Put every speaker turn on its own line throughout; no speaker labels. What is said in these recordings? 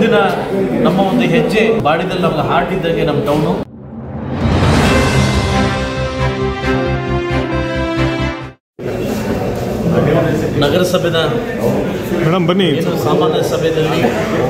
ಮುಂದಿನ ನಮ್ಮ ಒಂದು ಹೆಜ್ಜೆ ಬಾಡಿದಲ್ಲಿ ನಮ್ಗೆ ಹಾರ್ಟ್ ಇದ್ದಾಗೆ ನಮ್ಮ ಟೌನು ನಗರಸಭೆನ
ಮೇಡಮ್ ಬನ್ನಿ
ಏನು ಸಾಮಾನ್ಯ ಸಭೆಯಲ್ಲಿ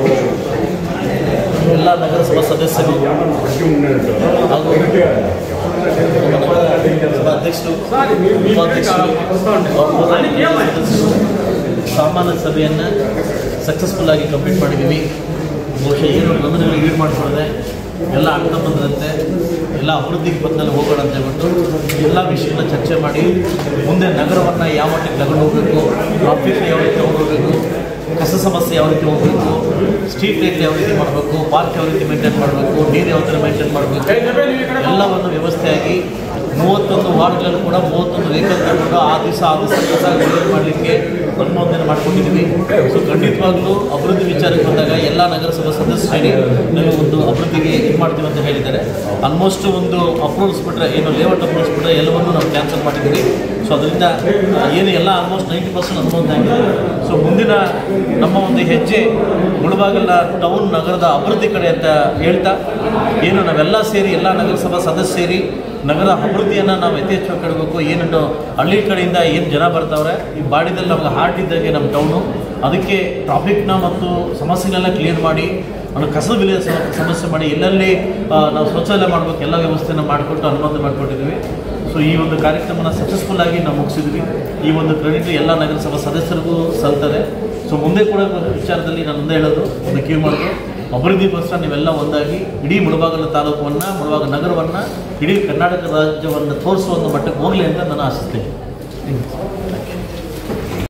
ಎಲ್ಲ ನಗರಸಭಾ ಸದಸ್ಯರು ಹಾಗೂ ನಮ್ಮ ನಗರಸಭಾ ಅಧ್ಯಕ್ಷರು ಉಪಾಧ್ಯಕ್ಷರು ಸದಸ್ಯರು ಸಾಮಾನ್ಯ ಸಭೆಯನ್ನು ಸಕ್ಸಸ್ಫುಲ್ ಆಗಿ ಕಂಪ್ಲೀಟ್ ಮಾಡಿದ್ದೀವಿ ಬಹುಶಃ ಏನು ಗೊಂದಲಗಳು ಈಡು ಮಾಡಿಕೊಳ್ಳದೆ ಎಲ್ಲ ಅಣ್ಣ ಬಂದಂತೆ ಎಲ್ಲ ಅಭಿವೃದ್ಧಿಗೆ ಬಂದಲ್ಲಿ ಹೋಗೋಣ ಅಂತ ಹೇಳ್ಬಿಟ್ಟು ಎಲ್ಲ ವಿಷಯಗಳನ್ನ ಚರ್ಚೆ ಮಾಡಿ ಮುಂದೆ ನಗರವನ್ನು ಯಾವ ಮಟ್ಟಿಗೆ ತಗೊಂಡು ಹೋಗಬೇಕು ಟ್ರಾಫಿಕ್ ಯಾವ ರೀತಿ ತಗೊಂಡು ಹೋಗಬೇಕು ಕಸ ಸಮಸ್ಯೆ ಯಾವ ರೀತಿ ಹೋಗಬೇಕು ಸ್ಟ್ರೀಟ್ ಲೈಟ್ ಯಾವ ರೀತಿ ಮಾಡಬೇಕು ಪಾರ್ಕ್ ಯಾವ ರೀತಿ ಮೇಂಟೈನ್ ಮಾಡಬೇಕು ನೀರು ಯಾವ ಥರ ಮೇಂಟೈನ್ ಮಾಡಬೇಕು ಎಲ್ಲವನ್ನು ವ್ಯವಸ್ಥೆಯಾಗಿ ಮೂವತ್ತೊಂದು ವಾರ್ಡ್ಗಳಲ್ಲೂ ಕೂಡ ಮೂವತ್ತೊಂದು ವೆಹಿಕಲ್ ತಗೊಂಡು ಆ ದಿವಸ ಆ ದಿವಸ ಕಸ ಕ್ಲಿಯರ್ ಮಾಡಲಿಕ್ಕೆ ಅನುಮೋದನೆ ಮಾಡ್ಕೊಂಡಿದ್ದೀವಿ ಸೊ ಖಂಡಿತವಾಗ್ಲೂ ಅಭಿವೃದ್ಧಿ ವಿಚಾರಕ್ಕೆ ಬಂದಾಗ ಎಲ್ಲ ನಗರಸಭಾ ಸದಸ್ಯರಿಗೆ ನಾವು ಒಂದು ಅಭಿವೃದ್ಧಿಗೆ ಇದು ಮಾಡ್ತೀವಿ ಅಂತ ಹೇಳಿದ್ದಾರೆ ಆಲ್ಮೋಸ್ಟ್ ಒಂದು ಅಪ್ರೂವಲ್ಸ್ ಬಿಟ್ಟರೆ ಏನು ಲೇಔಟ್ ಅಪ್ರೂವಲ್ಸ್ ಬಿಟ್ಟರೆ ಎಲ್ಲವನ್ನೂ ನಾವು ಕ್ಯಾನ್ಸಲ್ ಮಾಡಿದ್ದೀವಿ ಸೊ ಅದರಿಂದ ಏನು ಎಲ್ಲ ಆಲ್ಮೋಸ್ಟ್ ನೈಂಟಿ ಪರ್ಸೆಂಟ್ ಅನುಮೋದನೆ ಆಗಿದೆ ಸೊ ಮುಂದಿನ ನಮ್ಮ ಒಂದು ಹೆಜ್ಜೆ ಮುಳಬಾಗಲ ಟೌನ್ ನಗರದ ಅಭಿವೃದ್ಧಿ ಕಡೆ ಅಂತ ಹೇಳ್ತಾ ಏನು ನಾವೆಲ್ಲ ಸೇರಿ ಎಲ್ಲ ನಗರಸಭಾ ಸದಸ್ಯ ಸೇರಿ ನಗರ ಅಭಿವೃದ್ಧಿಯನ್ನು ನಾವು ಯಥೇಚ್ಛವಾಗಿ ಕಡಬೇಕು ಏನು ಹಳ್ಳಿ ಕಡೆಯಿಂದ ಏನು ಜನ ಬರ್ತಾವ್ರೆ ಈ ಬಾಡಿದಲ್ಲಿ ನಮ್ಗೆ ಹಾರ್ಟ್ ಇದ್ದಾಗೆ ನಮ್ಮ ಟೌನು ಅದಕ್ಕೆ ಟ್ರಾಫಿಕ್ನ ಮತ್ತು ಸಮಸ್ಯೆಗಳನ್ನ ಕ್ಲಿಯರ್ ಮಾಡಿ ಅದು ಕಸದ ಬೆಲೆ ಸ- ಸಮಸ್ಯೆ ಮಾಡಿ ಎಲ್ಲೆಲ್ಲಿ ಆ, ನಾವು ಶೌಚಾಲಯ ಮಾಡಬೇಕು ಎಲ್ಲ ವ್ಯವಸ್ಥೆನ ಮಾಡಿಕೊಟ್ಟು ಅನುಮೋದನೆ ಮಾಡಿಕೊಟ್ಟಿದ್ದೀವಿ ಸೊ ಈ ಒಂದು ಕಾರ್ಯಕ್ರಮನ ಸಕ್ಸಸ್ಫುಲ್ ಆಗಿ ನಾವು ಮುಗಿಸಿದ್ವಿ ಈ ಒಂದು ಕ್ರೆಡಿಟ್ ಎಲ್ಲ ನಗರಸಭಾ ಸದಸ್ಯರಿಗೂ ಸಲ್ತದೆ ಸೊ ಮುಂದೆ ಕೂಡ ವಿಚಾರದಲ್ಲಿ ನಾನು ಮುಂದೆ ಹೇಳೋದು ಒಂದು ಕಿವಿ ಮಾಡೋದು ಅಭಿವೃದ್ಧಿಗೋಸ್ಕರ ನೀವೆಲ್ಲ ಒಂದಾಗಿ ಇಡೀ ಮುಳಬಾಗಲ ತಾಲೂಕನ್ನು ಮುಳಬಾಗ ನಗರವನ್ನು ಇಡೀ ಕರ್ನಾಟಕ ರಾಜ್ಯವನ್ನು ತೋರಿಸುವ ಒಂದು ಮಟ್ಟಕ್ಕೆ ಹೋಗಲಿ ಅಂತ ನಾನು ಆಶಿಸ್ತೇನೆ